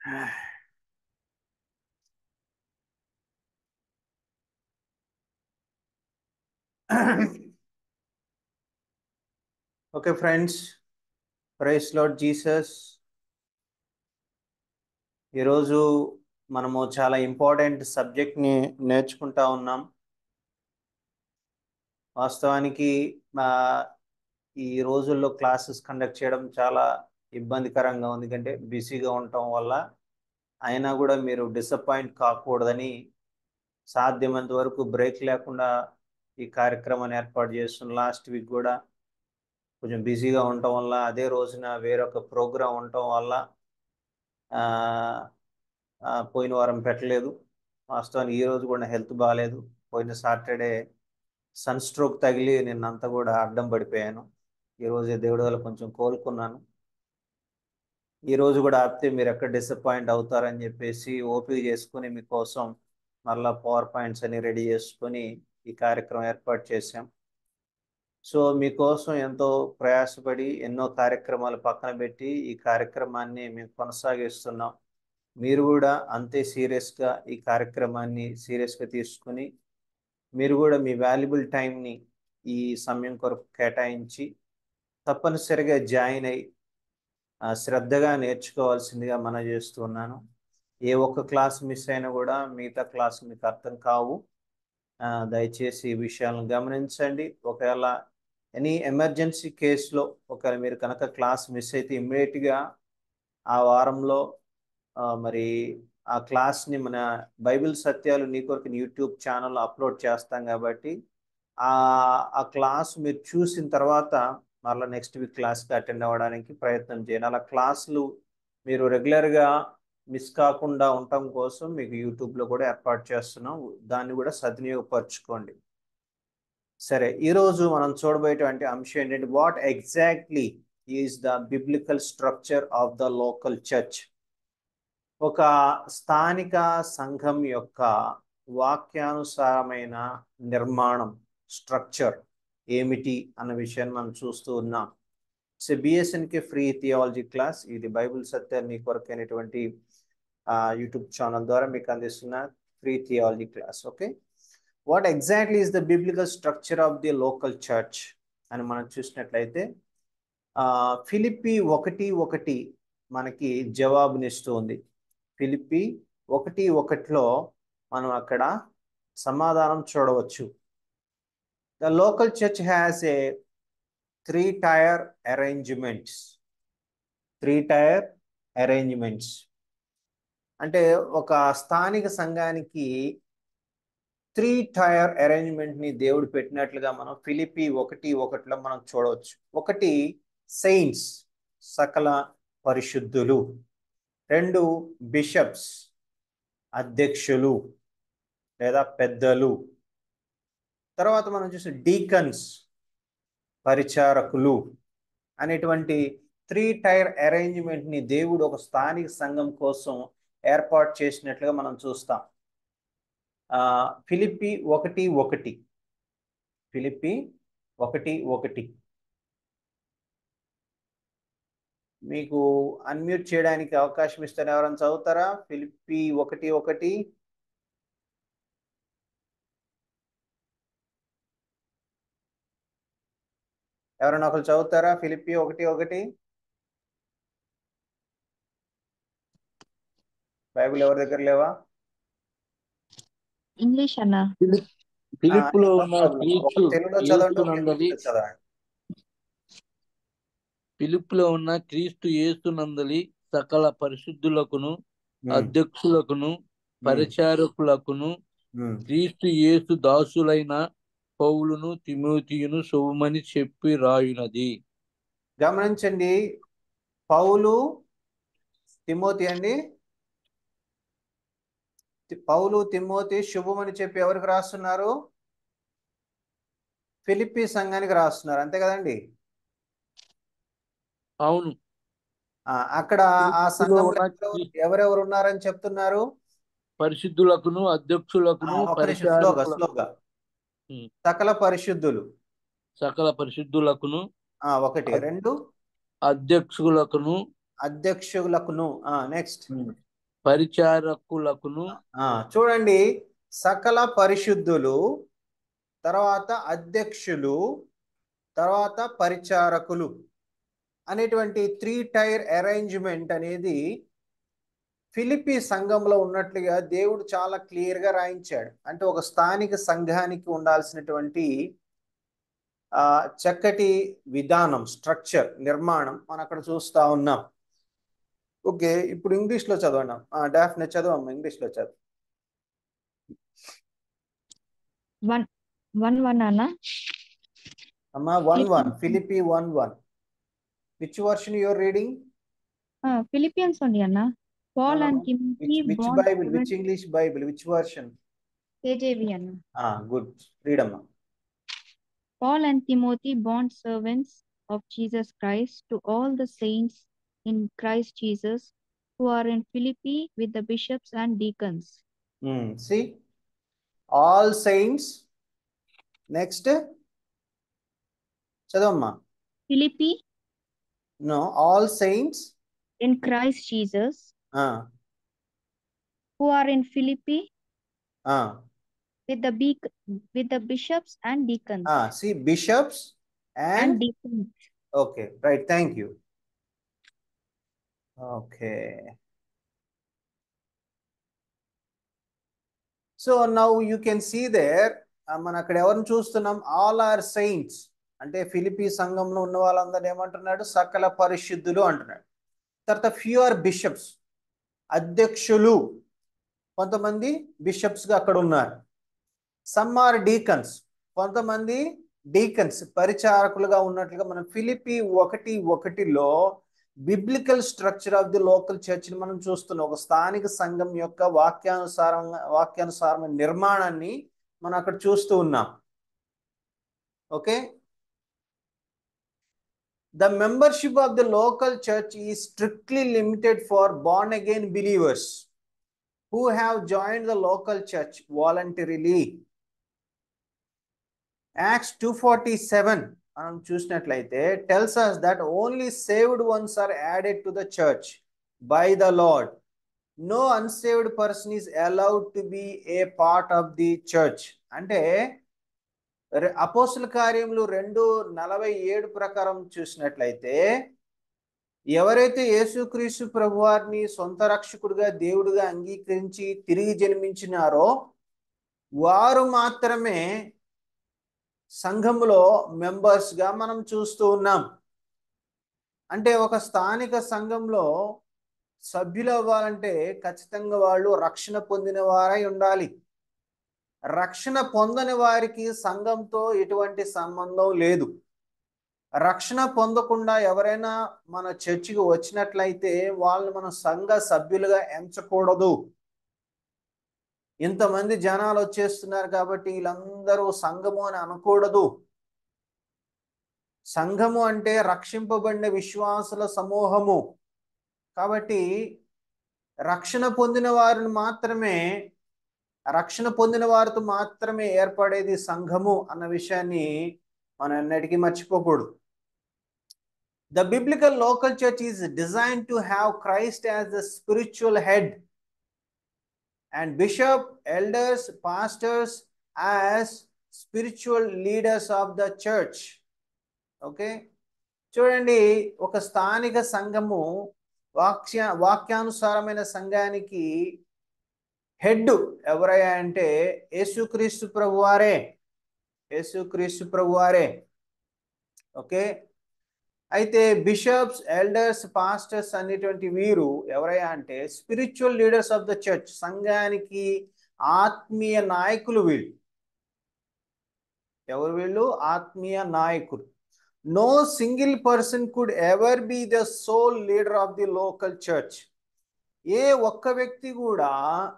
Okay friends praise Lord Jesus ఈరోజు మనము చాలా ఇంపార్టెంట్ సబ్జెక్ట్ని నేర్చుకుంటా ఉన్నాం వాస్తవానికి మా ఈ రోజుల్లో క్లాసెస్ కండక్ట్ చేయడం చాలా ఇబ్బందికరంగా ఉంది ఎందుకంటే బిజీగా ఉండటం వల్ల అయినా కూడా మీరు డిసప్పాయింట్ కాకూడదని సాధ్యమైనంత వరకు బ్రేక్ లేకుండా ఈ కార్యక్రమాన్ని ఏర్పాటు చేస్తున్నాం లాస్ట్ వీక్ కూడా కొంచెం బిజీగా ఉండటం వల్ల అదే రోజున వేరొక ప్రోగ్రాం ఉండటం వల్ల ఆ, ఆ, పోయిన వారం పెట్టలేదు వాస్తవానికి ఈ రోజు కూడా హెల్త్ బాగాలేదు పోయిన సాటర్డే సన్ స్ట్రోక్ తగిలి నిన్నంతా కూడా అడ్డం పడిపోయాను ఈ రోజు దేవుడి వల్ల కొంచెం కోలుకున్నాను ఈ రోజు కూడా ఆపితే మీరు ఎక్కడ డిసప్పాయింట్ అవుతారని చెప్పేసి ఓపిక చేసుకుని మీకోసం మళ్ళా పవర్ పాయింట్స్ అన్ని రెడీ చేసుకొని ఈ కార్యక్రమం ఏర్పాటు చేశాం సో మీకోసం ఎంతో ప్రయాసపడి ఎన్నో కార్యక్రమాలు పక్కన పెట్టి ఈ కార్యక్రమాన్ని మేము కొనసాగిస్తున్నాం మీరు కూడా అంతే సీరియస్గా ఈ కార్యక్రమాన్ని సీరియస్గా తీసుకుని మీరు కూడా మీ వాల్యుబుల్ టైంని ఈ సమయం కొరకు కేటాయించి తప్పనిసరిగా జాయిన్ అయ్యి ఆ, శ్రద్ధగా నేర్చుకోవాల్సిందిగా మనం చేస్తున్నాను ఏ ఒక్క క్లాస్ మిస్ అయినా కూడా మిగతా క్లాస్ మీకు అర్థం కావు ఆ, దయచేసి ఈ విషయాలను గమనించండి ఒకవేళ ఎనీ ఎమర్జెన్సీ కేసులో ఒకవేళ మీరు కనుక క్లాస్ మిస్ అయితే ఇమ్మీడియట్గా ఆ వారంలో ఆ, మరి ఆ క్లాస్ని మన బైబిల్ సత్యాలు నీ కొరకు యూట్యూబ్ ఛానల్లో అప్లోడ్ చేస్తాం కాబట్టి ఆ ఆ క్లాస్ మీరు చూసిన తర్వాత మరలా నెక్స్ట్ వీక్ క్లాస్కి అటెండ్ అవ్వడానికి ప్రయత్నం చేయండి అలా క్లాసులు మీరు రెగ్యులర్గా మిస్ కాకుండా ఉండటం కోసం మీకు యూట్యూబ్లో కూడా ఏర్పాటు చేస్తున్నాం దాన్ని కూడా సద్వినియోగపరచుకోండి సరే ఈరోజు మనం చూడబోయేటువంటి అంశం ఏంటంటే what exactly is the biblical structure of the local church ఒక స్థానిక సంఘం యొక్క వాక్యానుసారమైన నిర్మాణం స్ట్రక్చర్ ఏమిటి అన్న విషయాన్ని మనం చూస్తూ ఉన్నాం సో బిఎస్ఎన్కే ఫ్రీ థియాలజీ క్లాస్ ఇది బైబిల్ సత్యాన్ని కొరకైనటువంటి యూట్యూబ్ ఛానల్ ద్వారా మీకు అందిస్తున్న free theology class okay what exactly is the biblical structure of the local church అని మనం చూసినట్లయితే ఫిలిప్పి ఒకటి ఒకటి మనకి జవాబునిస్తుంది ఫిలిప్పి ఒకటి ఒకటిలో మనం అక్కడ సమాధానం చూడవచ్చు the local church has a three tier arrangements three tier arrangements అంటే ఒక స్థానిక సంఘానికి త్రీ టైర్ అరేంజ్మెంట్ని దేవుడు పెట్టినట్లుగా మనం ఫిలిపి ఒకటి ఒకటిలో మనం చూడవచ్చు ఒకటి సెయింట్స్ సకల పరిశుద్ధులు రెండు బిషప్స్ అధ్యక్షులు లేదా పెద్దలు తర్వాత మనం చూసే డీకన్స్ పరిచారకులు అనేటువంటి త్రీ టైర్ అరేంజ్మెంట్ని దేవుడు ఒక స్థానిక సంఘం కోసం ఏర్పాటు చేసినట్లుగా మనం చూస్తాం ఆ, ఫిలిప్పి ఒకటి ఒకటి ఫిలిప్పి ఒకటి ఒకటి మీకు అన్మ్యూట్ చేయడానికి అవకాశం ఇస్తాను ఎవరైనా చదువుతారా ఫిలిప్పి ఒకటి ఒకటి ఎవరైనా ఒకరు చదువుతారా ఫిలిప్పి ఒకటి ఒకటి బైబిల్ ఎవరి దగ్గర లేవా ఇంగ్లీష్ అన్న ఫిలిప్ ఫిలిప్పులో ఉన్న ఒక క్రీస్తు తెలుగులో చదవండి ఒక యేసునందలి ఇంగ్లీష్లో చదవండి ఫిలిప్పులో ఉన్న క్రీస్తు యేసునందలి సకల పరిశుద్ధులకును అధ్యక్షులకును పరిచారకులకును ఉమ్. క్రీస్తు యేసు దాసులైన పౌలును తిమోతియును శుభమని చెప్పి రాయునది గమనించండి పౌలు తిమోతి అండి తి- పౌలు తిమోతి శుభమని చెప్పి ఎవరికి రాస్తున్నారు ఫిలిప్పి సంఘానికి రాస్తున్నారు అంతే కదండి అవును ఆ, అక్కడ ఆ ఫిలిప్పీలో సంఘంలో ఉన్న ఎవరెవరు- ఎవరెవరు ఉన్నారని చెప్తున్నారు పరిశుద్ధులకును ఆ, అధ్యక్షులకును ఒక్క నిమిషం స్లోగా పరిచారకులకు స్లోగా ఉమ్. సకల పరిశుద్ధులు సకల పరిశుద్ధులకును ఆ ఒకటి రెండు అధ్యక్షులకును అధ్యక్షులకును నెక్స్ట్ పరిచారకులకును ఆ, చూడండి సకల పరిశుద్ధులు తర్వాత అధ్యక్షులు తర్వాత పరిచారకులు అనేటువంటి త్రీ టైర్ అరేంజ్మెంట్ అనేది ఫిలిపి సంఘంలో ఉన్నట్లుగా దేవుడు చాలా క్లియర్గా రాయించాడు అంటే ఒక స్థానిక సంఘానికి ఉండాల్సినటువంటి ఆ, చక్కటి విధానం స్ట్రక్చర్ నిర్మాణం మనం అక్కడ చూస్తా ఉన్నాం ఓకే ఇప్పుడు ఇంగ్లీష్లో చదవండి డాఫ్నే చదవమ్మా ఇంగ్లీష్లో చదువు వన్ వన్ వన్ అన్న అమ్మా one one Philippi one one which version your reading Philippians ఉంది అన్న Paul and Timothy which Bible which English Bible which version KJV అన్న గుడ్ రీడ్ అమ్మా Paul and Timothy, bond servants of Jesus Christ, to all the saints in Christ Jesus who are in Philippi with the bishops and deacons. See all saints next చదవమ్మా Philippi no all saints in Christ Jesus who are in Philippi with the bec- with the bishops and deacons see bishops and and deacons. Okay right thank you okay so now you can see there మనం అక్కడ ఎవరిని చూస్తున్నాం all are saints అంటే ఫిలిపి సంఘంలో ఉన్న వాళ్ళందరూ ఏమంటున్నాడు సకల పరిశుద్ధులు అంటున్నాడు తర్వాత ఫ్యూ ఆర్ బిషప్స్ అధ్యక్షులు కొంతమంది బిషప్స్గా అక్కడ ఉన్నారు సమ్ ఆర్ డీకన్స్ కొంతమంది డీకన్స్ పరిచారకులుగా ఉన్నట్లుగా మనం ఫిలిపి ఒకటి ఒకటిలో biblical structure of the local చర్చ్ని మనం చూస్తున్నాం ఒక స్థానిక సంఘం యొక్క వాక్యానుసారంగా వాక్యానుసారమైన నిర్మాణాన్ని మనం అక్కడ చూస్తూ ఉన్నాం okay the membership of the local church is strictly limited for born again believers who have join the local church voluntarily Acts two forty seven మనం చూసినట్లయితే tells us that only saved ones are added to the church by the Lord no unsaved person is allowed to be a part of the church అంటే అపోసుల కార్యములు రెండు నలభై ఏడు ప్రకారం చూసినట్లయితే ఎవరైతే యేసుక్రీస్తు ప్రభువారిని సొంత రక్షకుడిగా దేవుడిగా అంగీకరించి తిరిగి జన్మించినారో వారు మాత్రమే సంఘములో మెంబర్స్గా మనం చూస్తూ ఉన్నాం అంటే ఒక స్థానిక సంఘంలో సభ్యులు అవ్వాలంటే ఖచ్చితంగా వాళ్ళు రక్షణ పొందిన వారై ఉండాలి రక్షణ పొందని వారికి సంఘంతో ఎటువంటి సంబంధం లేదు రక్షణ పొందకుండా ఎవరైనా మన చర్చికి వచ్చినట్లయితే వాళ్ళని మనం సంఘ సభ్యులుగా ఎంచకూడదు ఇంతమంది జనాలు వచ్చేస్తున్నారు కాబట్టి వీళ్ళందరూ సంఘము అని అనకూడదు సంఘము అంటే రక్షింపబడిన విశ్వాసుల సమూహము కాబట్టి రక్షణ పొందిన వారిని మాత్రమే రక్షణ పొందిన వారితో మాత్రమే ఏర్పడేది సంఘము అన్న విషయాన్ని మనం ఎన్నటికీ మర్చిపోకూడదు the biblical local church is design to have Christ as the spiritual head and bishop, elders, pastors as spiritual leaders of the church. Okay చూడండి ఒక స్థానిక సంఘము వాక్య వాక్యానుసారమైన సంఘానికి హెడ్ ఎవరయ్యా అంటే యేసుక్రీస్తు ప్రభువారే యేసుక్రీస్తు ప్రభువారే ఓకే అయితే బిషప్స్ ఎల్డర్స్ పాస్టర్స్ అనేటువంటి వీరు ఎవరయ్యా అంటే spiritual leaders of the church సంఘానికి ఆత్మీయ నాయకులు వీళ్ళు ఎవరు వీళ్ళు ఆత్మీయ నాయకులు no single person could ever be the sole leader of the local church ఏ ఒక్క వ్యక్తి కూడా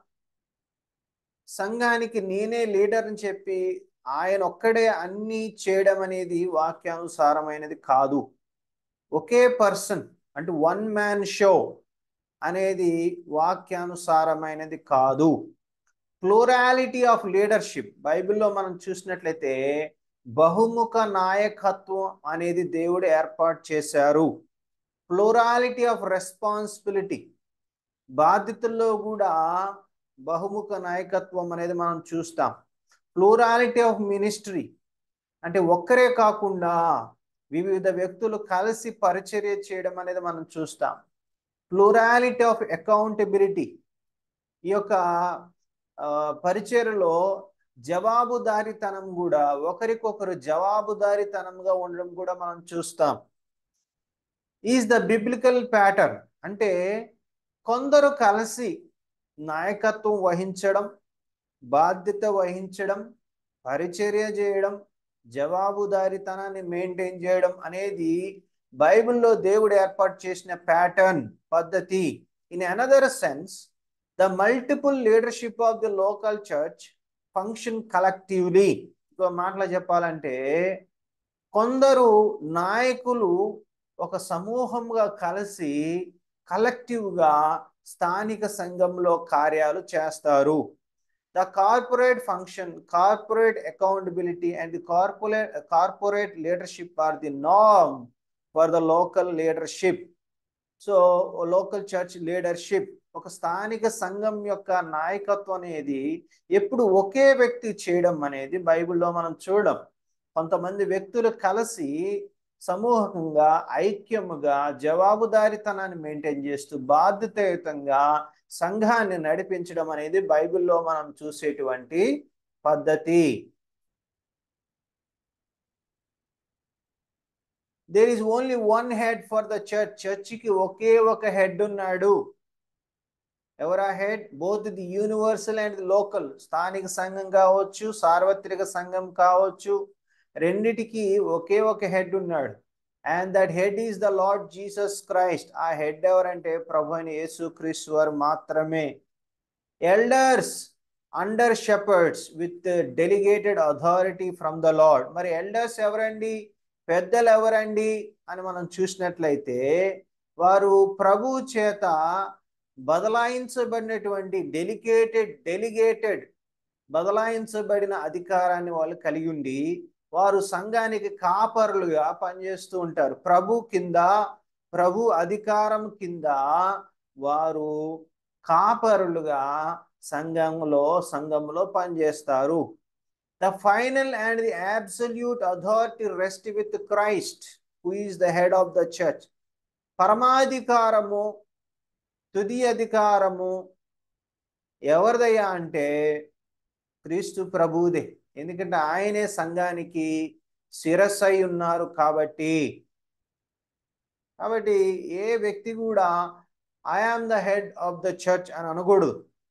సంఘానికి నేనే లీడర్ అని చెప్పి ఆయన ఒక్కడే అన్ని చేయడం అనేది వాక్యానుసారమైనది కాదు ఒకే పర్సన్ అంటే వన్ మ్యాన్ షో అనేది వాక్యానుసారమైనది కాదు ప్లూరాలిటీ ఆఫ్ లీడర్షిప్ బైబిల్లో మనం చూసినట్లయితే బహుముఖ నాయకత్వం అనేది దేవుడు ఏర్పాటు చేశారు ప్లూరాలిటీ ఆఫ్ రెస్పాన్సిబిలిటీ బాధ్యతల్లో కూడా బహుముఖ నాయకత్వం అనేది మనం చూస్తాం ప్లూరాలిటీ ఆఫ్ మినిస్ట్రీ అంటే ఒక్కరే కాకుండా వివిధ వ్యక్తులు కలిసి పరిచర్య చేయడం అనేది మనం చూస్తాం ప్లూరాలిటీ ఆఫ్ అకౌంటబిలిటీ ఈ యొక్క ఆ, పరిచర్యలో జవాబుదారితనం కూడా ఒకరికొకరు జవాబుదారితనంగా ఉండడం కూడా మనం చూస్తాం ఈజ్ ద బిబ్లికల్ ప్యాటర్న్ అంటే కొందరు కలిసి నాయకత్వం వహించడం బాధ్యత వహించడం పరిచర్య చేయడం జవాబుదారితనాన్ని మెయింటైన్ చేయడం అనేది బైబిల్లో దేవుడు ఏర్పాటు చేసిన ప్యాటర్న్ పద్ధతి in another sense the multiple leadership of the local church function collectively ఇంకో మాటలో చెప్పాలంటే కొందరు నాయకులు ఒక సమూహంగా కలిసి కలెక్టివ్గా స్థానిక సంఘంలో కార్యాలు చేస్తారు the corporate function corporate accountability and the corporate corporate leadership are the norm for the local leadership so local church leadership ఒక స్థానిక సంఘం యొక్క నాయకత్వం అనేది ఎప్పుడు ఒకే వ్యక్తి చేయడం అనేది బైబిల్లో మనం చూడం కొంతమంది వ్యక్తులు కలిసి సమూహంగా ఐక్యముగా జవాబుదారితనాన్ని మెయింటైన్ చేస్తూ బాధ్యతాయుతంగా సంఘాన్ని నడిపించడం అనేది బైబిల్లో మనం చూసేటువంటి పద్ధతి there is only one head for the church చర్చికి ఒకే ఒక హెడ్ ఉన్నాడు ఎవరా head both the universal and the local స్థానిక సంఘం కావచ్చు సార్వత్రిక సంఘం కావచ్చు రెండిటికి ఒకే ఒక హెడ్ ఉన్నాడు and that head is the Lord Jesus Christ ఆ హెడ్ ఎవరంటే ప్రభు అయిన యేసు క్రీస్తు వారు మాత్రమే elders under shepherds with delegated authority from the Lord మరి ఎల్డర్స్ ఎవరండి పెద్దలు ఎవరండి అని మనం చూసినట్లయితే వారు ప్రభు చేత బదలాయించబడినటువంటి డెలికేటెడ్ డెలిగేటెడ్ బదలాయించబడిన అధికారాన్ని వాళ్ళు కలిగి ఉండి వారు సంఘానికి కాపరులుగా పనిచేస్తూ ఉంటారు ప్రభు కింద ప్రభు అధికారం కింద వారు కాపరులుగా సంఘంలో సంఘంలో పనిచేస్తారు the final and the absolute authority rest with Christ who is the head of the church పరమాధికారము తుది అధికారము ఎవరిదయ్యా అంటే క్రీస్తు ప్రభువుదే ఎందుకంటే ఆయనే సంఘానికి శిరస్సై ఉన్నారు కాబట్టి కాబట్టి ఏ వ్యక్తి కూడా I am the head of the church అని అనకూడదు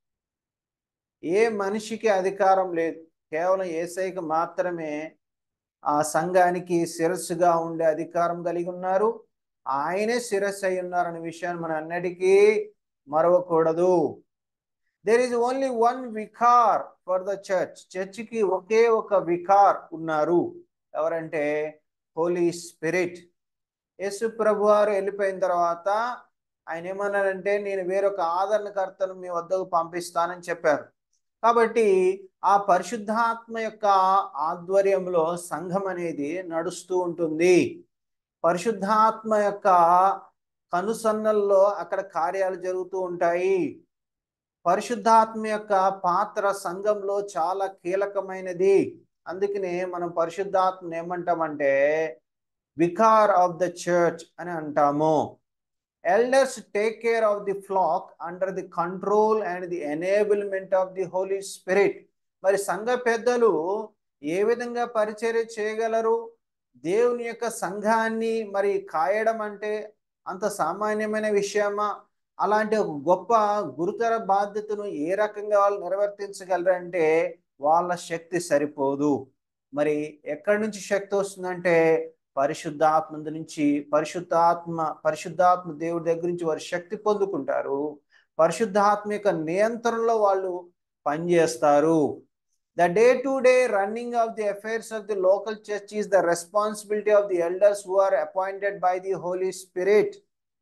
ఏ మనిషికి అధికారం లేదు కేవలం ఏసైకి మాత్రమే ఆ సంఘానికి శిరస్సుగా ఉండే అధికారం కలిగి ఉన్నారు ఆయనే శిరస్సు అయి ఉన్నారనే విషయాన్ని మనం అన్నిటికీ మరవకూడదు there is only one vicar for the church చర్చికి ఒకే ఒక వికార్ ఉన్నారు ఎవరంటే హోలీ స్పిరిట్ యేసు ప్రభు వారు వెళ్ళిపోయిన తర్వాత ఆయన ఏమన్నారంటే నేను వేరొక ఆదరణకర్తను మీ వద్దకు పంపిస్తానని చెప్పారు కాబట్టి ఆ పరిశుద్ధాత్మ యొక్క ఆధ్వర్యంలో సంఘం అనేది నడుస్తూ ఉంటుంది పరిశుద్ధాత్మ యొక్క కనుసన్నల్లో అక్కడ కార్యాలు జరుగుతూ ఉంటాయి పరిశుద్ధాత్మ యొక్క పాత్ర సంఘంలో చాలా కీలకమైనది అందుకనే మనం పరిశుద్ధాత్మ ఏమంటామంటే వికార్ ఆఫ్ ద చర్చ్ అని అంటాము elders take care of the flock under the control and the enablement of the Holy Spirit మరి సంఘ పెద్దలు ఏ విధంగా పరిచర్య చేయగలరు దేవుని యొక్క సంఘాన్ని మరి కాయడం అంటే అంత సామాన్యమైన విషయమా అలాంటి ఒక గొప్ప గురుతర బాధ్యతను ఏ రకంగా వాళ్ళు నిర్వర్తించగలరంటే వాళ్ళ శక్తి సరిపోదు మరి ఎక్కడి నుంచి శక్తి వస్తుందంటే పరిశుద్ధాత్మ నుంచి పరిశుద్ధాత్మ పరిశుద్ధాత్మ దేవుడి దగ్గర నుంచి వారు శక్తి పొందుకుంటారు పరిశుద్ధాత్మ యొక్క నియంత్రణలో వాళ్ళు పనిచేస్తారు the day to day running of the affairs of the local church is the responsibility of the elders who are appointed by the Holy Spirit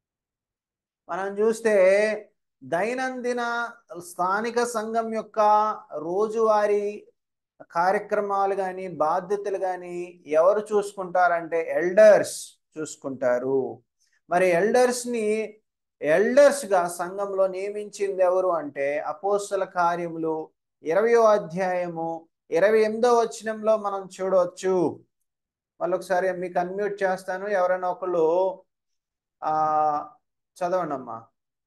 మనం చూస్తే దైనందిన స్థానిక సంఘం యొక్క రోజువారీ కార్యక్రమాలు కానీ బాధ్యతలు కానీ ఎవరు చూసుకుంటారంటే ఎల్డర్స్ చూసుకుంటారు మరి ఎల్డర్స్ని ఎల్డర్స్ గా సంఘంలో నియమించింది ఎవరు అంటే అపోస్తల కార్యములు ఇరవయో అధ్యాయము ఇరవై ఎనిమిదో వచనంలో మనం చూడవచ్చు మళ్ళీ ఒకసారి మీకు అన్మ్యూట్ చేస్తాను ఎవరైనా ఒకళ్ళు ఆ చదవండి అమ్మా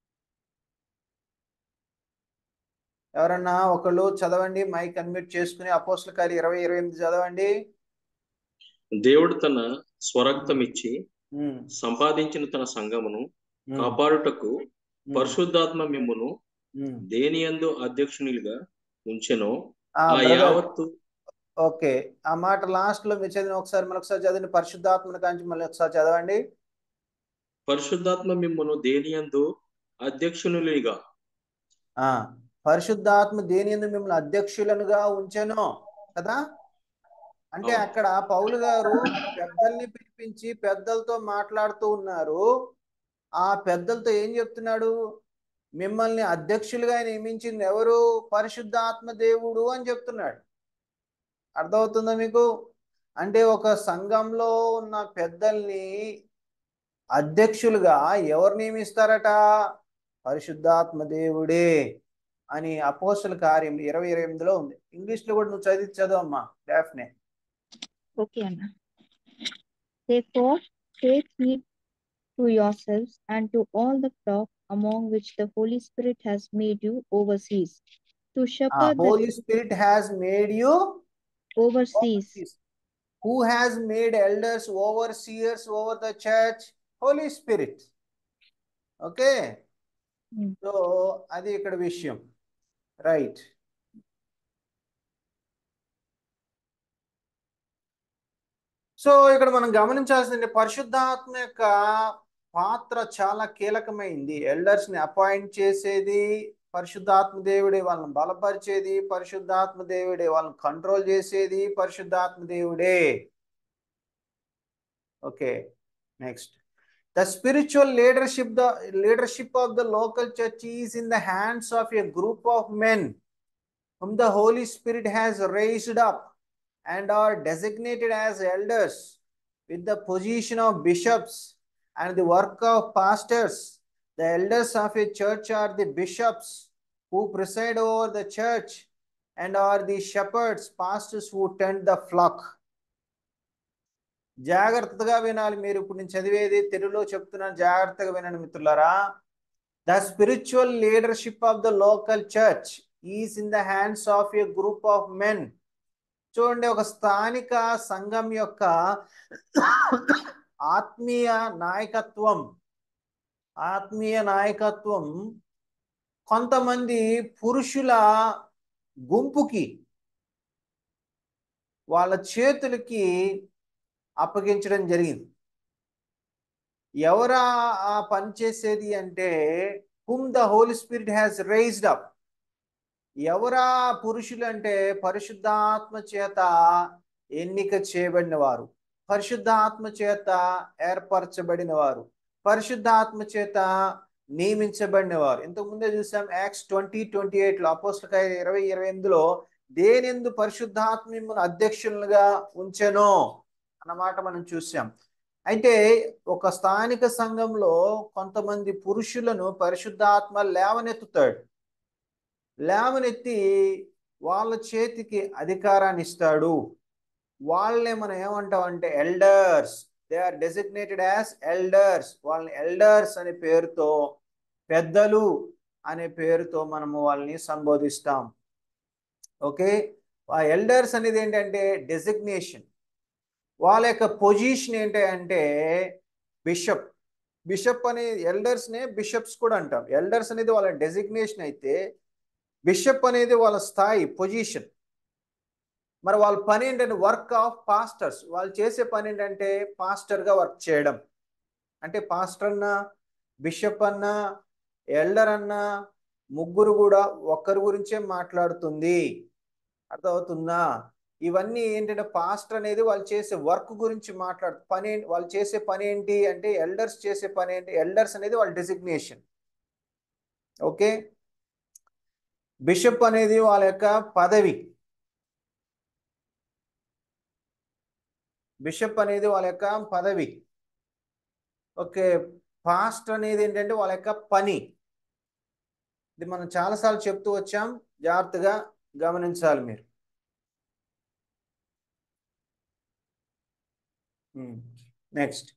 ఎవరన్నా ఒకళ్ళు చదవండి మైక్ అన్మ్యూట్ చేసుకుని అపోస్తల కార్య ఇరవై ఇరవై ఎనిమిది చదవండి దేవుడు తన స్వరక్తం ఇచ్చి ఉమ్, సంపాదించిన తన సంఘమును ఉమ్, కాపాడుటకు ఉమ్, పరిశుద్ధాత్మ మిమ్మును ఉమ్. దేనియందు అధ్యక్షునిగా ఉంచెనో ఆ, ఆ బ్రదర్ యావత్తు ఓకే ఆ మాట లాస్ట్ లో మీరు చదివిన ఒకసారి మళ్ళీ ఒకసారి చదివిన పరిశుద్ధాత్మను కాంచి మళ్ళీ ఒకసారి చదవండి పరిశుద్ధాత్మ మిమ్మును దేనియందు అధ్యక్షునులుగా ఆ పరిశుద్ధాత్మ దేని యందు మిమ్మల్ని అధ్యక్షులనుగా ఉంచెను కదా అంటే అవును. అక్కడ పౌలు గారు పెద్దల్ని పిలిపించి పెద్దలతో మాట్లాడుతూ ఉన్నారు ఆ పెద్దలతో ఏం చెప్తున్నాడు మిమ్మల్ని అధ్యక్షులుగా నియమించింది ఎవరు పరిశుద్ధాత్మ దేవుడు అని చెప్తున్నాడు అర్థమవుతుందా మీకు అంటే ఒక సంఘంలో ఉన్న పెద్దల్ని అధ్యక్షులుగా ఎవరు నియమిస్తారట పరిశుద్ధాత్మ దేవుడే అని అపోస్తుల కార్యం ఇరవై ఇరవై ఎనిమిదిలో ఉంది ఇంగ్లీష్ లో కూడా నువ్వు చదివి చదవమ్మా Daphne Okay, Anna. Therefore, take heed to yourselves and to all the flock among which the Holy Spirit has made you overseers, to shepherd the Holy Spirit has made you overseas. Who has made elders overseers over the church Holy Spirit okay Hmm. So అది ఇక్కడ విషయం right so ఇక్కడ మనం గమనించాల్సింది పరిశుద్ధాత్మ యొక్క పాత్ర చాలా కీలకమైంది ఎల్డర్స్ ని అపాయింట్ చేసేది పరిశుద్ధాత్మ దేవుడే వాళ్ళని బలపరిచేది పరిశుద్ధాత్మ దేవుడే వాళ్ళని కంట్రోల్ చేసేది పరిశుద్ధాత్మ దేవుడే okay next The spiritual leadership, the leadership of the local church is in the hands of a group of men whom the Holy Spirit has raised up and are designated as elders with the position of bishops and the work of pastors. The elders of a church are the bishops who preside over the church and are the shepherds, pastors who tend the flock. జాగ్రత్తగా వినాలి మీరు ఇప్పుడు నేను చదివేది తెలుగులో చెప్తున్నాను జాగ్రత్తగా వినండి మిత్రులారా the spiritual leadership of the local church is in the hands of a group of men చూడండి ఒక స్థానిక సంఘం యొక్క ఆత్మీయ నాయకత్వం ఆత్మీయ నాయకత్వం కొంతమంది పురుషుల గుంపుకి వాళ్ళ చేతులకి అప్పగించడం జరిగింది ఎవరా ఆ పని చేసేది అంటే hmm the Holy Spirit has raised up ఎవరా పురుషులు అంటే పరిశుద్ధాత్మ చేత ఎన్నిక చేయబడిన వారు పరిశుద్ధాత్మ చేత ఏర్పరచబడిన వారు పరిశుద్ధాత్మ చేత నియమించబడిన వారు ఇంతకు ముందే చూసాం యాక్స్ ట్వంటీ ట్వంటీ ఎయిట్ లో అపోస్టకాయ ఇరవై ఇరవై ఎనిమిదిలో దేనిందు పరిశుద్ధాత్మ మిమ్మల్ని అధ్యక్షులుగా ఉంచెనో అన్నమాట మనం చూసాం అయితే ఒక స్థానిక సంఘంలో కొంతమంది పురుషులను పరిశుద్ధాత్మ లేవనెత్తుతాడు లేవనెత్తి వాళ్ళ చేతికి అధికారాన్ని ఇస్తాడు వాళ్ళనే మనం ఏమంటాం అంటే elders they are designated as elders వాళ్ళని ఎల్డర్స్ అనే పేరుతో పెద్దలు అనే పేరుతో మనము వాళ్ళని సంబోధిస్తాం ఓకే ఆ ఎల్డర్స్ అనేది ఏంటంటే డెసిగ్నేషన్ వాళ్ళ యొక్క పొజిషన్ ఏంటి అంటే బిషప్ బిషప్ అనే ఎల్డర్స్నే బిషప్స్ కూడా అంటాం ఎల్డర్స్ అనేది వాళ్ళ డెసిగ్నేషన్ అయితే బిషప్ అనేది వాళ్ళ స్థాయి పొజిషన్ మరి వాళ్ళ పని ఏంటంటే వర్క్ ఆఫ్ పాస్టర్స్ వాళ్ళు చేసే పని ఏంటంటే పాస్టర్గా వర్క్ చేయడం అంటే పాస్టర్ అన్నా బిషప్ అన్నా ఎల్డర్ అన్నా ముగ్గురు కూడా ఒక్కరి గురించే మాట్లాడుతుంది అర్థమవుతుందా ఇవన్నీ ఏంటంటే పాస్టర్ అనేది వాళ్ళు చేసే వర్క్ గురించి మాట్లాడు పని వాళ్ళు చేసే పని ఏంటి అంటే ఎల్డర్స్ చేసే పని ఏంటి ఎల్డర్స్ అనేది వాళ్ళ డెసిగ్నేషన్ ఓకే బిషప్ అనేది వాళ్ళ యొక్క పదవి బిషప్ అనేది వాళ్ళ యొక్క పదవి ఓకే పాస్ట్ అనేది ఏంటంటే వాళ్ళ యొక్క పని ఇది మనం చాలాసార్లు చెప్తూ వచ్చాం జాగ్రత్తగా గమనించాలి మీరు next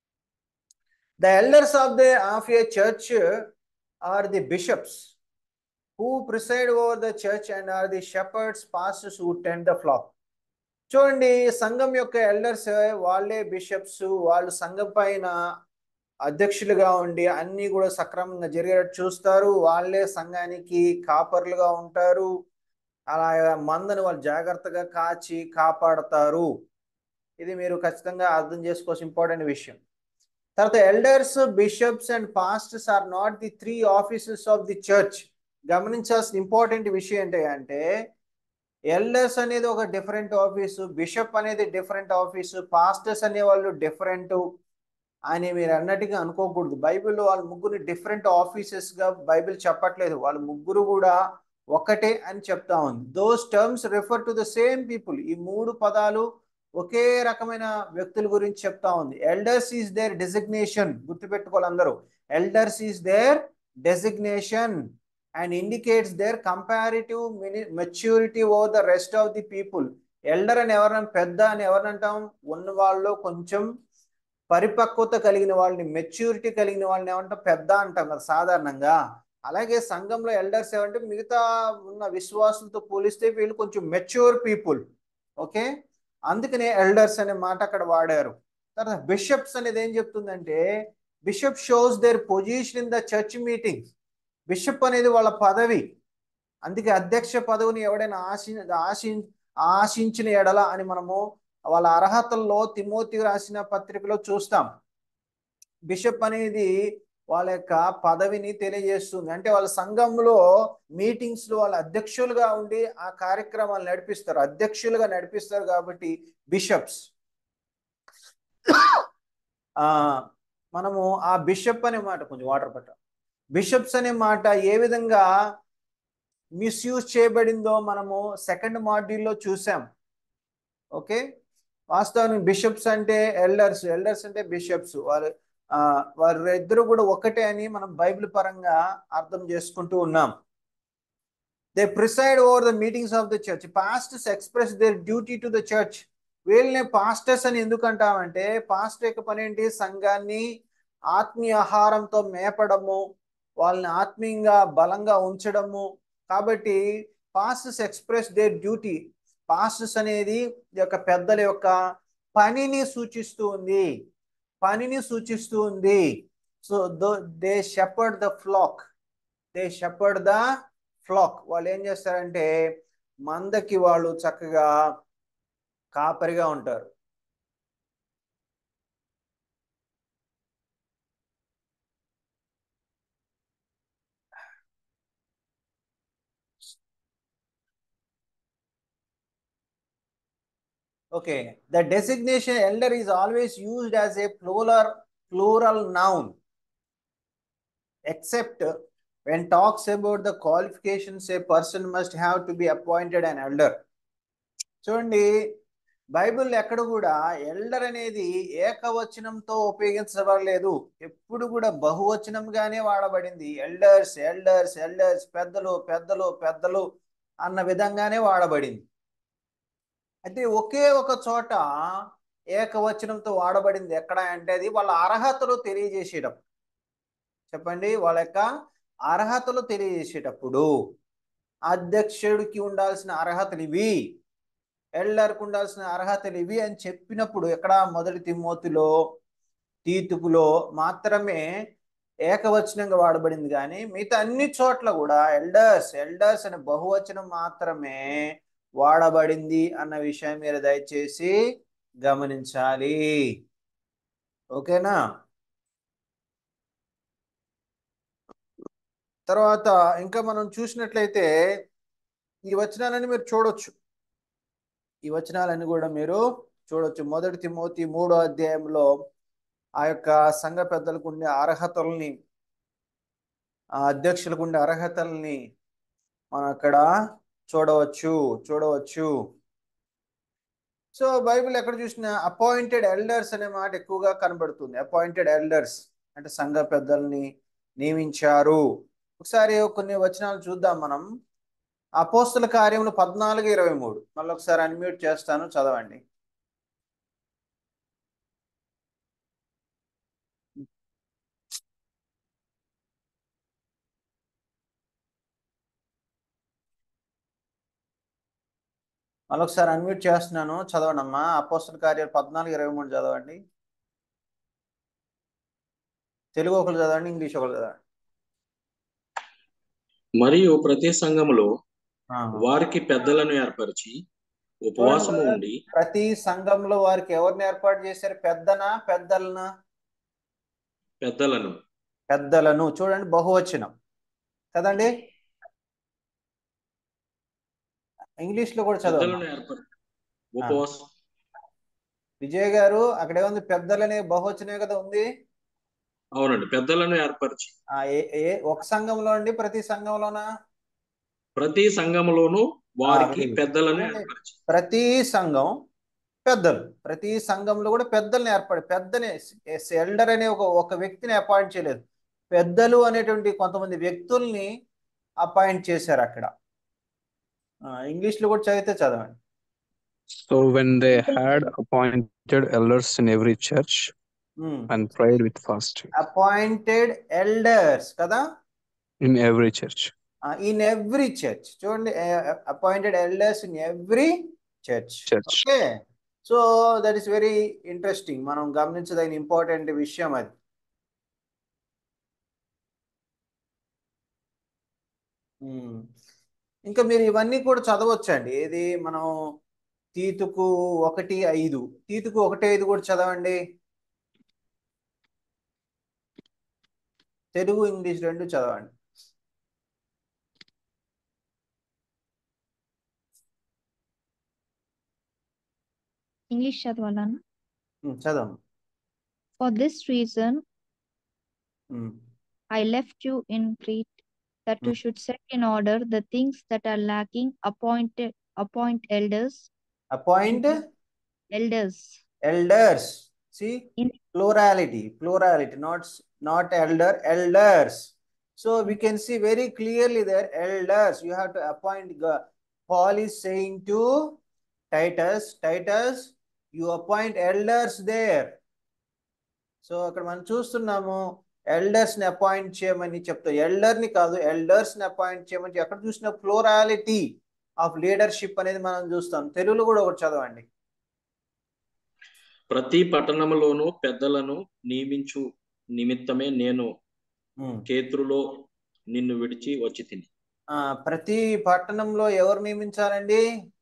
the elders of the of a church are the bishops who preside over the church and are the shepherds pastors who tend the flock చూడండి సంఘం యొక్క ఎల్డర్స్ వాళ్ళే బిషప్స్ వాళ్ళు సంఘం పైన అధ్యక్షులుగా ఉండి అన్ని కూడా సక్రమంగా జరిగేటట్టు చూస్తారు వాళ్ళే సంఘానికి కాపర్లుగా ఉంటారు అలా మందని వాళ్ళు జాగ్రత్తగా కాచి కాపాడతారు ఇది మీరు ఖచ్చితంగా అర్థం చేసుకోవాల్సిన ఇంపార్టెంట్ విషయం తర్వాత elders bishops and pastors are not the three offices of the church గమనించాల్సిన ఇంపార్టెంట్ విషయం ఏంటి అంటే ఎల్డర్స్ అనేది ఒక డిఫరెంట్ ఆఫీసు బిషప్ అనేది డిఫరెంట్ ఆఫీసు పాస్టర్స్ అనేవాళ్ళు డిఫరెంట్ అని మీరు అన్నట్టుగా అనుకోకూడదు బైబిల్లో వాళ్ళ ముగ్గురు డిఫరెంట్ ఆఫీసెస్గా బైబిల్ చెప్పట్లేదు వాళ్ళ ముగ్గురు కూడా ఒకటే అని చెప్తా ఉంది those terms refer to the same people ఈ మూడు పదాలు ఒకే రకమైన వ్యక్తుల గురించి చెప్తా ఉంది ఎల్డర్స్ ఈజ్ దేర్ డెసిగ్నేషన్ గుర్తుపెట్టుకోవాలి అందరూ elders is their designation and indicates their comparative mini maturity over the rest of the people elder అని ఎవరైనా పెద్ద అని ఎవరంటాం ఉన్న వాళ్ళు కొంచెం పరిపక్వత కలిగిన వాళ్ళని మెచ్యూరిటీ కలిగిన వాళ్ళని ఏమంటాం పెద్ద అంటాం కదా సాధారణంగా అలాగే సంఘంలో ఎల్డర్స్ ఏమంటే మిగతా ఉన్న విశ్వాసులతో పోలిస్తే వీళ్ళు కొంచెం మెచ్యూర్ పీపుల్ ఓకే అందుకనే ఎల్డర్స్ అనే మాట అక్కడ వాడారు తర్వాత బిషప్స్ అనేది ఏం చెప్తుందంటే bishop shows their position in the church meetings bishop అనేది వాళ్ళ పదవి అందుకే అధ్యక్ష పదవిని ఎవడైనా ఆశి ఆశి ఆశించిన ఎడల అని మనము వాళ్ళ అర్హతల్లో తిమోతి రాసిన పత్రికలో చూస్తాం బిషప్ అనేది వాళ్ళ యొక్క పదవిని తెలియజేస్తుంది అంటే వాళ్ళ సంఘంలో మీటింగ్స్ లో వాళ్ళ అధ్యక్షులుగా ఉండి ఆ కార్యక్రమాలు నడిపిస్తారు అధ్యక్షులుగా నడిపిస్తారు కాబట్టి బిషప్స్ ఆ మనము ఆ బిషప్ అనే మాట కొంచెం వాటర్ పట్ట బిషప్స్ అనే మాట ఏ విధంగా మిస్యూజ్ చేయబడిందో మనము సెకండ్ మాడ్యూల్లో చూసాం ఓకే వాస్తవానికి బిషప్స్ అంటే ఎల్డర్స్ ఎల్డర్స్ అంటే బిషప్స్ వారు వారు ఇద్దరు కూడా ఒకటే అని మనం బైబిల్ పరంగా అర్థం చేసుకుంటూ ఉన్నాం they preside over the meetings of the church pastors express their duty to the church వీళ్ళని పాస్టర్స్ అని ఎందుకు అంటామంటే పాస్టర్ యొక్క పని ఏంటి సంఘాన్ని ఆత్మీయ ఆహారంతో మేపడము వాళ్ళని ఆత్మీయంగా బలంగా ఉంచడము కాబట్టి pastors express their duty pastors అనేది యొక్క పెద్దల యొక్క పనిని సూచిస్తూ ఉంది పనిని సూచిస్తూ ఉంది so they shepherd the flock they shepherd the flock వాళ్ళు ఏం చేస్తారంటే మందకి వాళ్ళు చక్కగా కాపరిగా ఉంటారు Okay, the designation elder is always used as a plural plural noun, except when talks about the qualifications a person must have to be appointed an elder. చూడండి Bible ఎక్కడ కూడా ఎల్డర్ అనేది ఏకవచనంతో ఉపయోగించబడలేదు ఎప్పుడు కూడా బహువచనంగానే వాడబడింది ఎల్డర్స్ ఎల్డర్స్ ఎల్డర్స్ పెద్దలు పెద్దలు పెద్దలు అన్న విధంగానే వాడబడింది అయితే ఒకే ఒక చోట ఏకవచనంతో వాడబడింది ఎక్కడ అంటే అది వాళ్ళ అర్హతలు తెలియజేసేటప్పుడు చెప్పండి వాళ్ళ యొక్క అర్హతలు తెలియజేసేటప్పుడు అధ్యక్షుడికి ఉండాల్సిన అర్హతలు ఇవి ఎల్డర్కి ఉండాల్సిన అర్హతలు ఇవి అని చెప్పినప్పుడు ఎక్కడ మొదటి తిమ్మోతిలో తీతుకులో మాత్రమే ఏకవచనంగా వాడబడింది కానీ మిగతా అన్ని చోట్ల కూడా ఎల్డర్స్ ఎల్డర్స్ అనే బహువచనం మాత్రమే వాడబడింది అన్న విషయం మీరు దయచేసి గమనించాలి ఓకేనా తర్వాత ఇంకా మనం చూసినట్లయితే ఈ వచనాలని మీరు చూడొచ్చు ఈ వచనాలన్నీ కూడా మీరు చూడొచ్చు మొదటి తిమోతి మూడో అధ్యాయంలో ఆ యొక్క సంఘ పెద్దలకు ఉండే అర్హతల్ని ఆ అధ్యక్షులకు ఉండే అర్హతల్ని మనం అక్కడ చూడవచ్చు చూడవచ్చు సో బైబిల్ ఎక్కడ చూసినా అపాయింటెడ్ ఎల్డర్స్ అనే మాట ఎక్కువగా కనబడుతుంది అపాయింటెడ్ ఎల్డర్స్ అంటే సంఘ పెద్దల్ని నియమించారు ఒకసారి కొన్ని వచనాలు చూద్దాం మనం అపోస్తుల కార్యములు పద్నాలుగు ఇరవై మూడు మళ్ళీ ఒకసారి అన్మ్యూట్ చేస్తాను చదవండి మళ్ళీ ఒకసారి అన్మ్యూట్ చేస్తున్నాను చదవండి అమ్మా అపోస్తుల కార్యాలు పద్నాలుగు ఇరవై మూడు చదవండి తెలుగు ఒకరు చదవండి ఇంగ్లీష్ ఒకరు చదవండి మరియు ప్రతి సంఘములో ఆ. వారికి పెద్దలను ఏర్పరిచి ఉపవాసము ఉండి ప్రతి సంఘంలో వారికి ఎవరిని ఏర్పాటు చేశారు పెద్దనా పెద్దలనా పెద్దలను పెద్దలను చూడండి బహువచనం కదండి ఇంగ్లీష్ లో కూడా చదవండి పెద్దలను ఏర్పరిచి ఉపవాసం విజయ్ గారు అక్కడ ఏముంది పెద్దలనే బహువచనమే కదా ఉంది అవునండి పెద్దలను ఏర్పరిచి ఆ, ఏ ఏ ఒక సంఘంలో అండి ప్రతి సంఘంలోనా ప్రతి సంఘములోను వారికి very good. పెద్దలను అంటే ఏర్పరిచి ప్రతి సంఘం పెద్దలు ప్రతి సంఘంలో కూడా పెద్దల్ని ఏర్పడి పెద్దని ఎల్డర్ అనే ఒక ఒక వ్యక్తిని అపాయింట్ చేయలేదు పెద్దలు అనేటువంటి కొంతమంది వ్యక్తుల్ని అపాయింట్ చేశారు అక్కడ ఆ, ఇంగ్లీష్ లో కూడా చదివితే చదవండి So when they had appointed elders in every church and prayed with fasting appointed elders కదా in every church. In every church చూడండి appointed elders in every church Church. Okay so that is very interesting మనం గమనించదగిన important విషయం అది ఉమ్. ఇంకా మీరు ఇవన్నీ కూడా చదవచ్చండి ఏది మనం తీతుకు ఒకటి ఐదు తీతుకు ఒకటి ఐదు కూడా చదవండి తెలుగు ఇంగ్లీష్ రెండు చదవండి ఇంగ్లీష్ చదవాలన్నా ఉమ్, చదవండి For this reason, um. I left you in Crete, that you Mm. should set in order the things that are lacking, appointed appoint elders, appoint elders elders see In- plurality plurality not s- not elder elders so we can see very clearly there elders you have to appoint Go- paul is saying to titus titus you appoint elders there so అక్కడ మనం చూస్తున్నాము elders ని appoint చేయమని చెప్తా elder ని కాదు elders ని appoint చేయమని ఎక్కడ చూసిన ఫ్లోరాలిటీ ఆఫ్ లీడర్షిప్ అనేది మనం చూస్తాం తెలుగులో కూడా ఒకటి చదవండి ప్రతి పట్టణములోను పెద్దలను నియమించు నిమిత్తమే నేను ఉమ్. కేతురులో నిన్ను విడిచి వచ్చి తిని ఆ, ప్రతి పట్టణంలో ఎవరు నియమించాలండి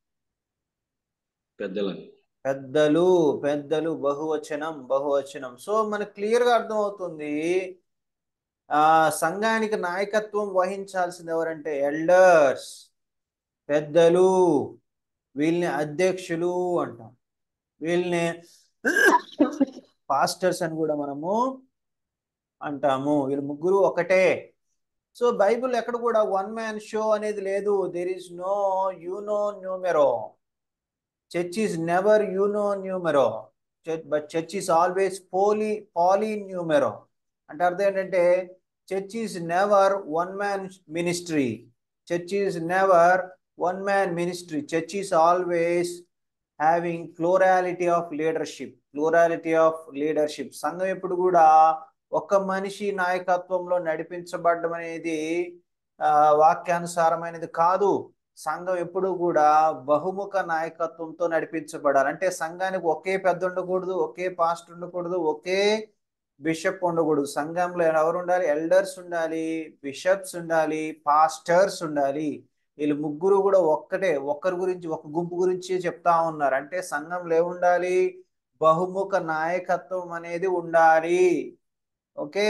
పెద్దలను పెద్దలు పెద్దలు బహువచనం బహువచనం సో మనకు క్లియర్ గా అర్థమవుతుంది ఆ సంఘానికి నాయకత్వం వహించాల్సింది ఎవరంటే ఎల్డర్స్ పెద్దలు వీళ్ళని అధ్యక్షులు అంటాం వీళ్ళని పాస్టర్స్ అని కూడా మనము అంటాము వీళ్ళు ముగ్గురు ఒకటే సో బైబిల్ ఎక్కడ కూడా వన్ మ్యాన్ షో అనేది లేదు there is no uno numero church is never uno numero but church is always poly poly numero అంటే అర్థం ఏంటంటే church is never one man ministry church is never one man ministry church is always having plurality of leadership plurality of leadership సంఘం ఎప్పుడు కూడా ఒక మనిషి నాయకత్వంలో నడిపించబడడం అనేది ఆ, వాక్యానుసారమైనది కాదు సంఘం ఎప్పుడు కూడా బహుముఖ నాయకత్వంతో నడిపించబడాలి అంటే సంఘానికి ఒకే పెద్ద ఉండకూడదు ఒకే పాస్ట్ ఉండకూడదు ఒకే బిషప్ ఉండకూడదు సంఘంలో ఎవరు ఉండాలి ఎల్డర్స్ ఉండాలి బిషప్స్ ఉండాలి పాస్టర్స్ ఉండాలి వీళ్ళు ముగ్గురు కూడా ఒక్కటే ఒక్కరి గురించి ఒక గుంపు గురించి చెప్తా ఉన్నారు అంటే సంఘంలో ఏముండాలి బహుముఖ నాయకత్వం అనేది ఉండాలి okay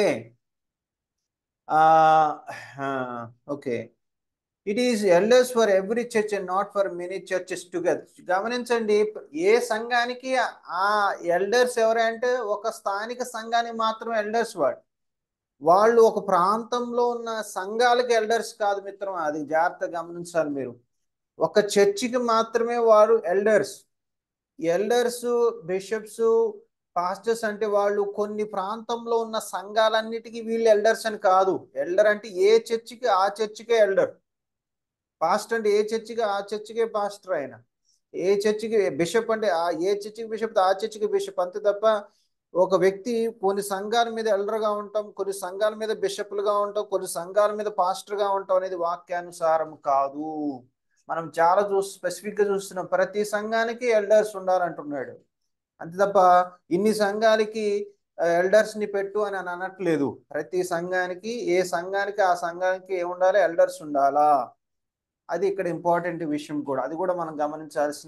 okay it is elders for every church and not for many churches together గమనించండి ఏ సంఘానికి ఆ ఎల్డర్స్ ఎవరంటే ఒక స్థానిక సంఘానికి మాత్రమే ఎల్డర్స్ వాడు వాళ్ళు ఒక ప్రాంతంలో ఉన్న సంఘాలకు ఎల్డర్స్ కాదు మిత్రం అది జాగ్రత్త గమనించాలి మీరు ఒక చర్చికి మాత్రమే వారు ఎల్డర్స్ ఎల్డర్స్ బిషప్స్ పాస్టర్స్ అంటే వాళ్ళు కొన్ని ప్రాంతంలో ఉన్న సంఘాలన్నిటికీ వీళ్ళు ఎల్డర్స్ అని కాదు ఎల్డర్ అంటే ఏ చర్చికి ఆ చర్చికే ఎల్డర్ పాస్టర్ అంటే ఏ చర్చికి ఆ చర్చికే పాస్టర్ ఆయన ఏ చర్చికి బిషప్ అంటే ఆ ఏ చర్చికి బిషప్ ఆ చర్చికి బిషప్ అంతే తప్ప ఒక వ్యక్తి కొన్ని సంఘాల మీద ఎల్డర్గా ఉంటాం కొన్ని సంఘాల మీద బిషప్లుగా ఉంటాం కొన్ని సంఘాల మీద పాస్టర్గా ఉంటాం అనేది వాక్యానుసారం కాదు మనం చాలా చూ స్పెసిఫిక్గా చూస్తున్నాం ప్రతి సంఘానికి ఎల్డర్స్ ఉండాలంటున్నాడు అంతే తప్ప ఇన్ని సంఘాలకి ఎల్డర్స్ ని పెట్టు అని అని అనట్లేదు ప్రతి సంఘానికి ఏ సంఘానికి ఆ సంఘానికి ఏ ఉండాలి ఎల్డర్స్ ఉండాలా అది ఇక్కడ ఇంపార్టెంట్ విషయం కూడా అది కూడా మనం గమనించాల్సిన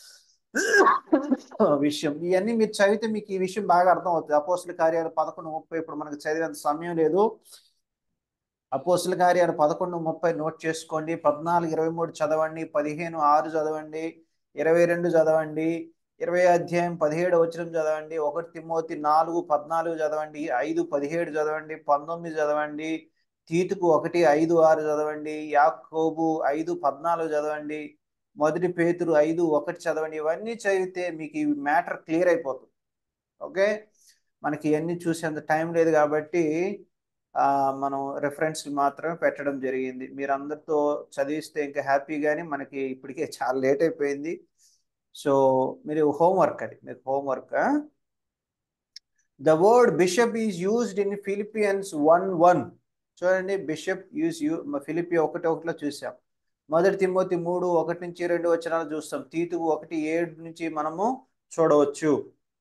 విషయం ఇవన్నీ మీరు చదివితే మీకు ఈ విషయం బాగా అర్థం అవుతుంది అపోస్తుల కార్యాలు పదకొండు ముప్పై ఇప్పుడు మనకు చదివేంత సమయం లేదు అపోస్తుల కార్యాలు పదకొండు ముప్పై నోట్ చేసుకోండి పద్నాలుగు ఇరవై మూడు చదవండి పదిహేను ఆరు చదవండి ఇరవై రెండు చదవండి ఇరవై అధ్యాయం పదిహేడు వచనం చదవండి ఒకటి తిమ్మోతి నాలుగు పద్నాలుగు చదవండి ఐదు పదిహేడు చదవండి పంతొమ్మిది చదవండి తీతుకు ఒకటి ఐదు ఆరు చదవండి యాకోబు ఐదు పద్నాలుగు చదవండి మొదటి పేతురు ఐదు ఒకటి చదవండి ఇవన్నీ చదివితే మీకు ఈ మ్యాటర్ క్లియర్ అయిపోతుంది ఓకే మనకి ఇవన్నీ చూసేంత టైం లేదు కాబట్టి మనం రెఫరెన్స్ మాత్రమే పెట్టడం జరిగింది మీరు అందరితో చదివిస్తే ఇంకా హ్యాపీ కానీ మనకి ఇప్పటికే చాలా లేట్ అయిపోయింది సో మీరు హోంవర్క్ అది మీకు homework the word bishop is used in Philippians one one చూడండి బిషప్ యూజ్ యూ ఫిలిపి ఒకటి ఒకటిలో చూసాం మొదటి తిమ్మోతి మూడు ఒకటి నుంచి రెండు వచనాలు చూస్తాం తీతుకు ఒకటి ఏడు నుంచి మనము చూడవచ్చు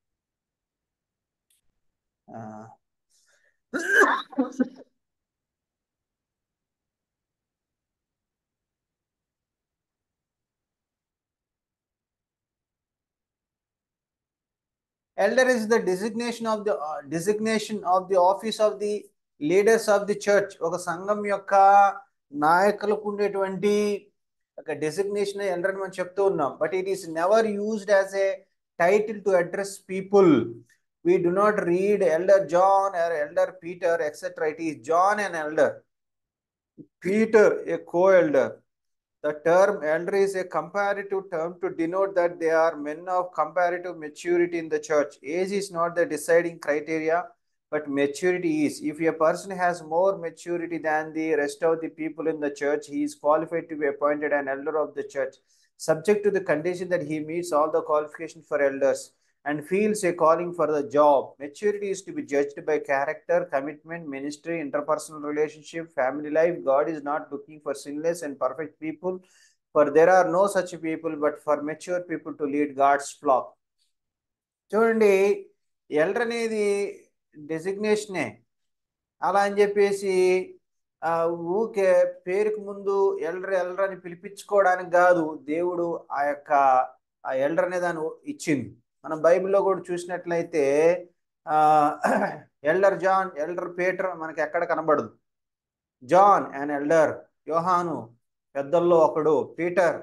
elder is the designation of the uh, designation of the office of the leaders of the church ఒక సంఘం యొక్క నాయకులకు ఉండేటువంటి ఒక డెసిగ్నేషన్ ఎల్డర్ మనం చెప్తూ ఉన్నాం but it is never used as a title to address people we do not read elder John or elder Peter etcetera it is John and elder Peter a co elder The term elder is a comparative term to denote that they are men of comparative maturity in the church. Age is not the deciding criteria, but maturity is. If a person has more maturity than the rest of the people in the church, he is qualified to be appointed an elder of the church, subject to the condition that he meets all the qualifications for elders and feels a calling for the job. Maturity is to be judged by character, commitment, ministry, interpersonal relationship, family life. God is not looking for sinless and perfect people, for there are no such people, but for mature people to lead God's flock. చూడండి elder అనేది డెసిగ్నేషనే అలా అని చెప్పేసి ఊకే పేరుకు ముందు elder elder అని పిలిపించుకోవడానికి కాదు దేవుడు ఆ యొక్క ఆ ఎల్డర్ అనే దాన్ని ఇచ్చింది మనం బైబిల్లో కూడా చూసినట్లయితే ఎల్డర్ జాన్ ఎల్డర్ పీటర్ మనకి ఎక్కడ కనబడదు జాన్ అండ్ ఎల్డర్ యోహాను పెద్దల్లో ఒకడు పీటర్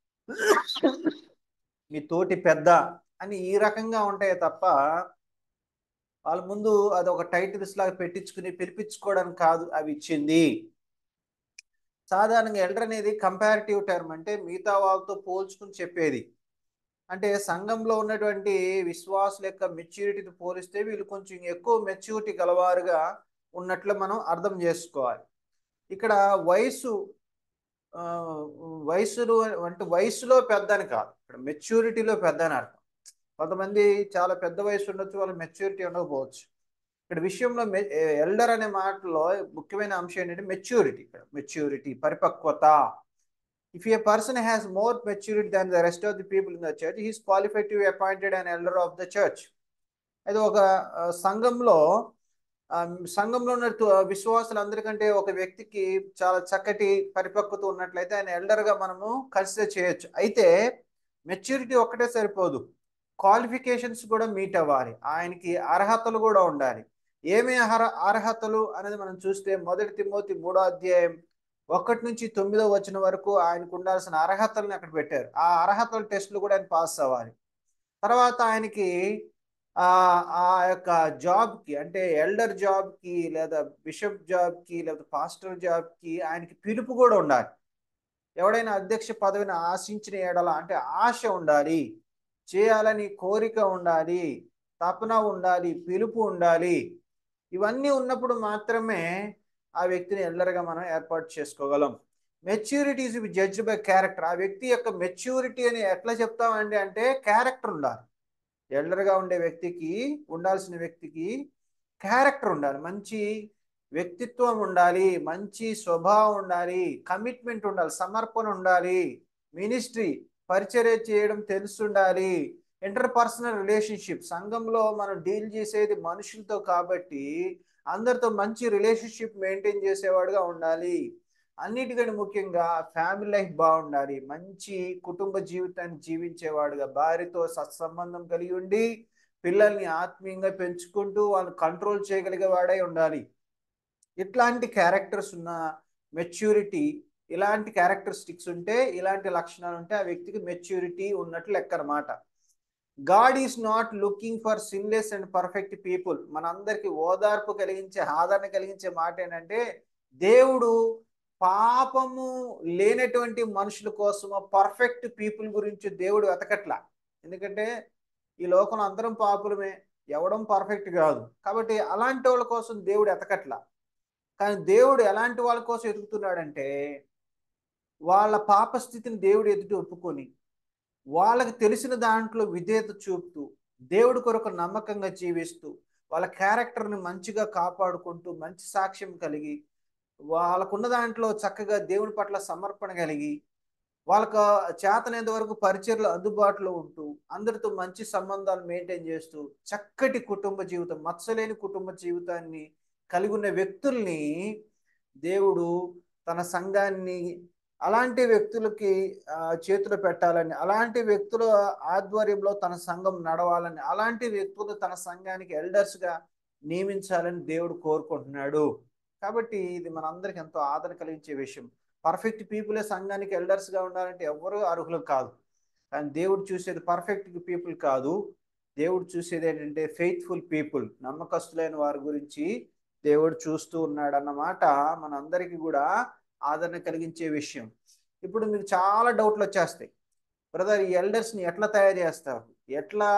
మీ తోటి పెద్ద అని ఈ రకంగా ఉంటాయి తప్ప వాళ్ళ ముందు అది ఒక టైటిల్స్ లాగా పెట్టించుకుని పిలిపించుకోవడానికి కాదు అవి ఇచ్చింది సాధారణంగా ఎల్డర్ అనేది కంపారిటివ్ టర్మ్ అంటే మిగతా వాళ్ళతో పోల్చుకుని చెప్పేది అంటే సంఘంలో ఉన్నటువంటి విశ్వాసుల యొక్క మెచ్యూరిటీతో పోలిస్తే వీళ్ళు కొంచెం ఎక్కువ మెచ్యూరిటీ గలవారుగా ఉన్నట్లు మనం అర్థం చేసుకోవాలి ఇక్కడ వయసు వయసులో అంటే వయసులో పెద్ద అని కాదు ఇక్కడ మెచ్యూరిటీలో పెద్ద అని అర్థం కొంతమంది చాలా పెద్ద వయసు ఉండొచ్చు వాళ్ళ మెచ్యూరిటీ ఉండకపోవచ్చు ఇక్కడ విషయంలో ఎల్డర్ అనే మాటలో ముఖ్యమైన అంశం ఏంటంటే మెచ్యూరిటీ ఇక్కడ మెచ్యూరిటీ పరిపక్వత if a person has more maturity than the rest of the people in the church, he is qualified to be appointed an elder of the church. అయితే ఒక సంఘంలో సంఘంలో ఉన్న విశ్వాసులందరికంటే ఒక వ్యక్తికి చాలా చక్కటి పరిపక్వత ఉన్నట్లయితే ఆయన ఎల్డర్గా మనము కన్సిడర్ చేయొచ్చు అయితే మెచ్యూరిటీ ఒక్కటే సరిపోదు క్వాలిఫికేషన్స్ కూడా మీట్ అవ్వాలి ఆయనకి అర్హతలు కూడా ఉండాలి ఏమి అర్హ అర్హతలు అనేది మనం చూస్తే మొదటి తిమ్మోతి మూడో అధ్యాయం ఒకటి నుంచి తొమ్మిదో వచ్చిన వరకు ఆయనకు ఉండాల్సిన అర్హతలను అక్కడ పెట్టారు ఆ అర్హతల టెస్టులు కూడా ఆయన పాస్ అవ్వాలి తర్వాత ఆయనకి ఆ ఆ యొక్క జాబ్కి అంటే ఎల్డర్ జాబ్కి లేదా బిషప్ జాబ్కి లేదా పాస్టర్ జాబ్కి ఆయనకి పిలుపు కూడా ఉండాలి ఎవడైనా అధ్యక్ష పదవిని ఆశించిన ఏడల అంటే ఆశ ఉండాలి చేయాలని కోరిక ఉండాలి తపన ఉండాలి పిలుపు ఉండాలి ఇవన్నీ ఉన్నప్పుడు మాత్రమే ఆ వ్యక్తిని ఎల్లరగా మనం ఏర్పాటు చేసుకోగలం maturity is judge by character ఆ వ్యక్తి యొక్క మెచ్యూరిటీ అని ఎట్లా చెప్తామండి అంటే క్యారెక్టర్ ఉండాలి ఎల్డర్గా ఉండే వ్యక్తికి ఉండాల్సిన వ్యక్తికి క్యారెక్టర్ ఉండాలి మంచి వ్యక్తిత్వం ఉండాలి మంచి స్వభావం ఉండాలి కమిట్మెంట్ ఉండాలి సమర్పణ ఉండాలి మినిస్ట్రీ పరిచర్య చేయడం తెలుసుండాలి ఇంటర్ పర్సనల్ రిలేషన్షిప్ సంఘంలో మనం డీల్ చేసేది మనుషులతో కాబట్టి అందరితో మంచి రిలేషన్షిప్ మెయింటైన్ చేసేవాడుగా ఉండాలి అన్నిటికంటే ముఖ్యంగా ఫ్యామిలీ లైఫ్ బాగుండాలి మంచి కుటుంబ జీవితాన్ని జీవించేవాడుగా భార్యతో సత్సంబంధం కలిగి ఉండి పిల్లల్ని ఆత్మీయంగా పెంచుకుంటూ వాళ్ళని కంట్రోల్ చేయగలిగే వాడై ఉండాలి ఇట్లాంటి క్యారెక్టర్స్ ఉన్న మెచ్యూరిటీ ఇలాంటి క్యారెక్టరిస్టిక్స్ ఉంటే ఇలాంటి లక్షణాలు ఉంటే ఆ వ్యక్తికి మెచ్యూరిటీ ఉన్నట్లు లెక్క అనమాట God is not looking for sinless and perfect people మనందరికి ఓదార్పు కలిగించే ఆదరణ కలిగించే మాట ఏంటంటే దేవుడు పాపము లేనటువంటి మనుషుల కోసము పర్ఫెక్ట్ పీపుల్ గురించి దేవుడు వెతకట్లా ఎందుకంటే ఈ లోకంలో అందరం పాపులమే ఎవడం పర్ఫెక్ట్ కాదు కాబట్టి అలాంటి వాళ్ళ కోసం దేవుడు ఎతకట్లా కానీ దేవుడు ఎలాంటి వాళ్ళ కోసం ఎదుగుతున్నాడంటే వాళ్ళ పాప స్థితిని దేవుడు ఎదుటి ఒప్పుకొని వాళ్ళకి తెలిసిన దాంట్లో విధేయత చూపుతూ దేవుడి కొరకు నమ్మకంగా జీవిస్తూ వాళ్ళ క్యారెక్టర్ని మంచిగా కాపాడుకుంటూ మంచి సాక్ష్యం కలిగి వాళ్ళకున్న దాంట్లో చక్కగా దేవుని పట్ల సమర్పణ కలిగి వాళ్ళకు చేతనేంత వరకు పరిచయలు అందుబాటులో ఉంటూ అందరితో మంచి సంబంధాలు మెయింటైన్ చేస్తూ చక్కటి కుటుంబ జీవితం మత్సలేని కుటుంబ జీవితాన్ని కలిగి ఉన్న వ్యక్తుల్ని దేవుడు తన సంఘాన్ని అలాంటి వ్యక్తులకి చేతులు పెట్టాలని అలాంటి వ్యక్తుల ఆధ్వర్యంలో తన సంఘం నడవాలని అలాంటి వ్యక్తులు తన సంఘానికి ఎల్డర్స్గా నియమించాలని దేవుడు కోరుకుంటున్నాడు కాబట్టి ఇది మనందరికి ఎంతో ఆదరణ కలిగించే విషయం పర్ఫెక్ట్ పీపులే సంఘానికి ఎల్డర్స్గా ఉండాలంటే ఎవరు అర్హులు కాదు కానీ దేవుడు చూసేది పర్ఫెక్ట్ పీపుల్ కాదు దేవుడు చూసేది ఏంటంటే ఫెయిత్ఫుల్ పీపుల్ నమ్మకస్తులైన వారి గురించి దేవుడు చూస్తూ ఉన్నాడు అన్నమాట మనందరికీ కూడా ఆదరణ కలిగించే విషయం ఇప్పుడు మీకు చాలా డౌట్లు వచ్చేస్తాయి బ్రదర్ ఈ ఎల్డర్స్ని ఎట్లా తయారు చేస్తారు ఎట్లా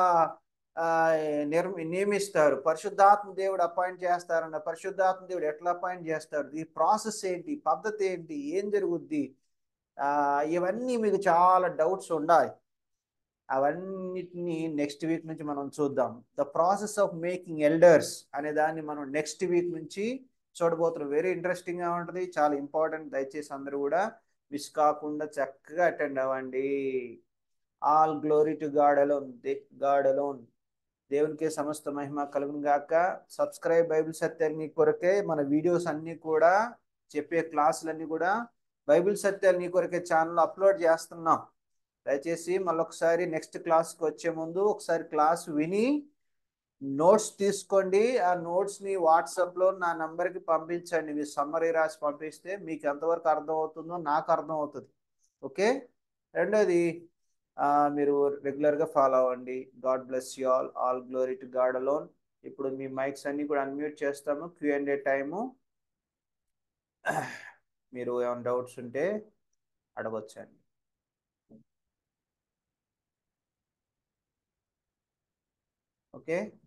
నిర్మి నియమిస్తారు పరిశుద్ధాత్మ దేవుడు అపాయింట్ చేస్తారన్న పరిశుద్ధాత్మ దేవుడు ఎట్లా అపాయింట్ చేస్తారు ఈ ప్రాసెస్ ఏంటి పద్ధతి ఏంటి ఏం జరుగుద్ది ఇవన్నీ మీకు చాలా డౌట్స్ ఉండాలి అవన్నిటిని నెక్స్ట్ వీక్ నుంచి మనం చూద్దాం the process of making elders అనే దాన్ని మనం నెక్స్ట్ వీక్ నుంచి చూడబోతున్నాం వెరీ ఇంట్రెస్టింగ్గా ఉంటుంది చాలా ఇంపార్టెంట్ దయచేసి అందరూ కూడా మిస్ కాకుండా చక్కగా అటెండ్ అవ్వండి all glory to God alone God alone దేవునికి సమస్త మహిమ కలుగును గాక సబ్స్క్రైబ్ బైబిల్ సత్యాన్ని కొరకే మన వీడియోస్ అన్నీ కూడా చెప్పే క్లాసులన్నీ కూడా బైబిల్ సత్యాలు నీ కొరకే ఛానల్ అప్లోడ్ చేస్తున్నాం దయచేసి మళ్ళొకసారి నెక్స్ట్ క్లాస్కి వచ్చే ముందు ఒకసారి క్లాస్ విని నోట్స్ తీసుకోండి ఆ నోట్స్ని వాట్సాప్లో నా నంబర్కి పంపించండి మీ సమ్మరీ రాసి పంపిస్తే మీకు ఎంతవరకు అర్థం అవుతుందో నాకు అర్థం అవుతుంది ఓకే రెండోది మీరు రెగ్యులర్గా ఫాలో అవ్వండి God bless you all all glory to God alone ఇప్పుడు మీ మైక్స్ అన్ని కూడా అన్మ్యూట్ చేస్తాము క్యూ అండ్ ఏ టైము మీరు ఏమైనా డౌట్స్ ఉంటే అడగొచ్చండి ఓకే